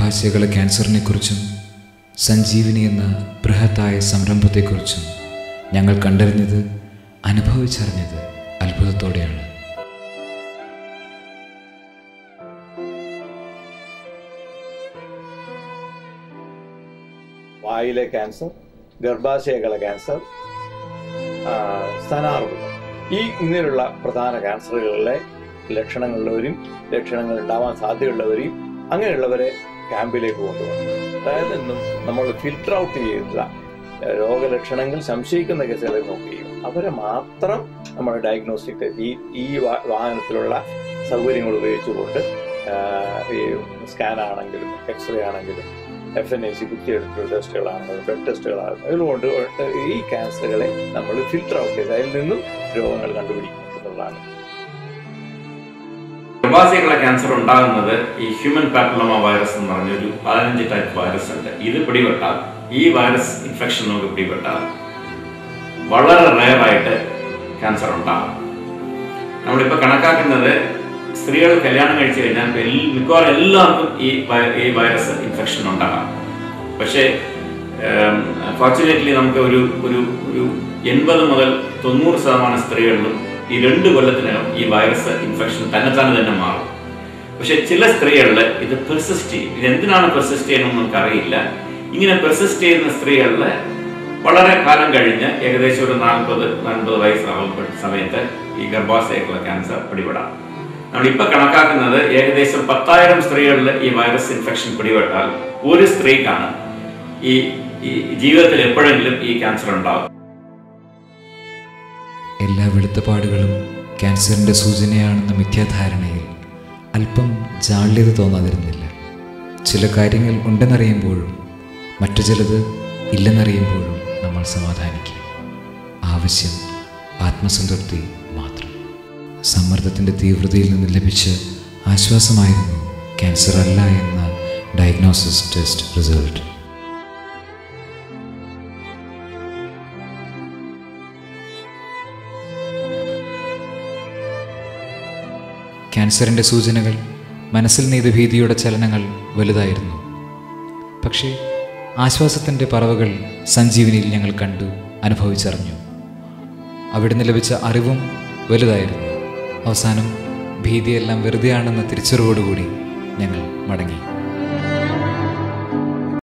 ഗർഭാശയകളെ ക്യാൻസറിനെക്കുറിച്ചും സഞ്ജീവിനി എന്ന ബൃഹത്തായ സംരംഭത്തെക്കുറിച്ചും ഞങ്ങൾ കണ്ടറിഞ്ഞത് അനുഭവിച്ചറിഞ്ഞത് അത്ഭുതത്തോടെയാണ് വായിലെ ക്യാൻസർ ഗർഭാശയകളെ ക്യാൻസർ ആ, സ്ഥാനാർബുദം ഈ ഇങ്ങനെയുള്ള പ്രധാന ക്യാൻസറുകളിലെ ലക്ഷണങ്ങളുള്ളവരും ലക്ഷണങ്ങൾ ഉണ്ടാവാൻ സാധ്യതയുള്ളവരെയും അങ്ങനെയുള്ളവരെ ക്യാമ്പിലേക്ക് കൊണ്ടുപോകണം അതായത് നിന്നും നമ്മൾ ഫിൽട്ടർ ഔട്ട് ചെയ്തിട്ടുള്ള ഏ, രോഗലക്ഷണങ്ങൾ സംശയിക്കുന്ന കേസുകളെ നോക്കുകയും അവരെ മാത്രം നമ്മൾ ഡയഗ്നോസ്റ്റിക് ഈ ഈ വാ- വാഹനത്തിലുള്ള സൗകര്യങ്ങൾ ഉപയോഗിച്ചുകൊണ്ട് ആ, ഈ സ്കാൻ ആണെങ്കിലും എക്സ്റേ ആണെങ്കിലും എഫ് എൻ ഐ സി കുത്തിയെടുത്തുള്ള ടെസ്റ്റുകളാണെങ്കിലും ബ്ലഡ് ടെസ്റ്റുകളാണെങ്കിലും അതുകൊണ്ട് ഈ ക്യാൻസറുകളെ നമ്മൾ ഫിൽട്ടർ ഔട്ട് ചെയ്ത് അതിൽ നിന്നും രോഗങ്ങൾ കണ്ടുപിടിക്കും എന്നുള്ളതാണ് ഗർഭാശയങ്ങളെ ക്യാൻസർ ഉണ്ടാകുന്നത് ഈ ഹ്യൂമൻ പാപ്പിലോമ വൈറസ് എന്ന് പറഞ്ഞൊരു പതിനഞ്ച് ടൈപ്പ് വൈറസ് ഉണ്ട് ഇത് പിടിപെട്ടാൽ ഈ വൈറസ് ഇൻഫെക്ഷൻ നമുക്ക് പിടിപെട്ടാൽ വളരെ റയറായിട്ട് ക്യാൻസർ ഉണ്ടാകും നമ്മളിപ്പോൾ കണക്കാക്കുന്നത് സ്ത്രീകൾ കല്യാണം കഴിച്ചു കഴിഞ്ഞാൽ ഇപ്പൊ എൽ- മിക്കവാറും എല്ലാവർക്കും ഈ വൈ- ഈ വൈറസ് ഇൻഫെക്ഷൻ ഉണ്ടാകാം പക്ഷേ ഫോർച്ചുനേറ്റ്ലി നമുക്ക് ഒരു ഒരു ഒരു എൺപത് മുതൽ തൊണ്ണൂറ് ശതമാനം സ്ത്രീകളിലും ഈ രണ്ട് കൊല്ലത്തിനകം ഈ വൈറസ് ഇൻഫെക്ഷൻ തന്നെത്താനെ തന്നെ മാറും പക്ഷെ ചില സ്ത്രീകളിൽ ഇത് പെർസിസ്റ്റ് ചെയ്യും ഇത് എന്തിനാണ് പെർസിസ്റ്റ് ചെയ്യുന്നത് നമുക്ക് അറിയില്ല ഇങ്ങനെ പെർസിസ്റ്റ് ചെയ്യുന്ന സ്ത്രീകളിൽ വളരെ കാലം കഴിഞ്ഞ് ഏകദേശം ഒരു നാൽപ്പത് നാൽപ്പത് വയസ്സാകുമ്പോൾ സമയത്ത് ഈ ഗർഭാശയക്കുള്ള ക്യാൻസർ പിടിപെടാം നമ്മളിപ്പോൾ കണക്കാക്കുന്നത് ഏകദേശം പത്തായിരം സ്ത്രീകളിൽ ഈ വൈറസ് ഇൻഫെക്ഷൻ പിടിപെട്ടാൽ ഒരു സ്ത്രീക്കാണ് ഈ ഈ ജീവിതത്തിൽ എപ്പോഴെങ്കിലും ഈ ക്യാൻസർ ഉണ്ടാകും എല്ലാ വെളുത്തപാടുകളും ക്യാൻസറിൻ്റെ സൂചനയാണെന്ന മിഥ്യാധാരണയിൽ അല്പം ജാള്യത തോന്നാതിരുന്നില്ല ചില കാര്യങ്ങൾ ഉണ്ടെന്നറിയുമ്പോഴും മറ്റു ചിലത് ഇല്ലെന്നറിയുമ്പോഴും നമ്മൾ സമാധാനിക്കും ആവശ്യം ആത്മസംതൃപ്തി മാത്രം സമ്മർദ്ദത്തിൻ്റെ തീവ്രതയിൽ നിന്ന് ലഭിച്ച ആശ്വാസമായിരുന്നു ക്യാൻസർ അല്ല എന്ന ഡയഗ്നോസിസ് ടെസ്റ്റ് റിസൾട്ട് ക്യാൻസറിൻ്റെ സൂചനകൾ മനസ്സിൽ നെയ്ത ഭീതിയുടെ ചലനങ്ങൾ വലുതായിരുന്നു പക്ഷേ ആശ്വാസത്തിൻ്റെ പറവകൾ സഞ്ജീവനിയിൽ ഞങ്ങൾ കണ്ടു അനുഭവിച്ചറിഞ്ഞു അവിടുന്ന് ലഭിച്ച അറിവും വലുതായിരുന്നു അവസാനം ഭീതിയെല്ലാം വെറുതെയാണെന്ന തിരിച്ചറിവോടുകൂടി ഞങ്ങൾ മടങ്ങി